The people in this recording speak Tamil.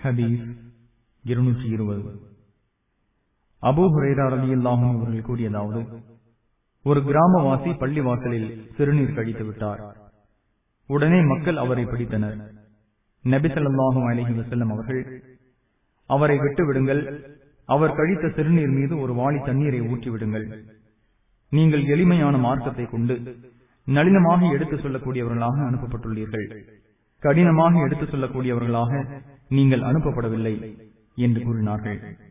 ஹதீஸ் இருநூற்றி இருபது அபூ ஹுரைரா ரலியல்லாஹு அவர்கள் கூறியதாவது ஒரு கிராமவாசி பள்ளிவாசலில் சிறுநீர் கழித்து விட்டார் உடனே மக்கள் அவரை பிடித்தனர் நபி ஸல்லல்லாஹு அலைஹி வஸல்லம் அவர்கள் அவரை விட்டு விடுங்கள் அவர் கழித்த சிறுநீர் மீது ஒரு வாளி தண்ணீரை ஊற்றி விடுங்கள் நீங்கள் எளிமையான மார்க்கத்தை கொண்டு நளினமாக எடுத்துச் சொல்லக்கூடியவர்களாக அனுப்பப்பட்டுள்ளீர்கள் கடினமாக எடுத்துச் சொல்லக்கூடியவர்களாக நீங்கள் அனுப்பப்படவில்லை என்று கூறினார்கள்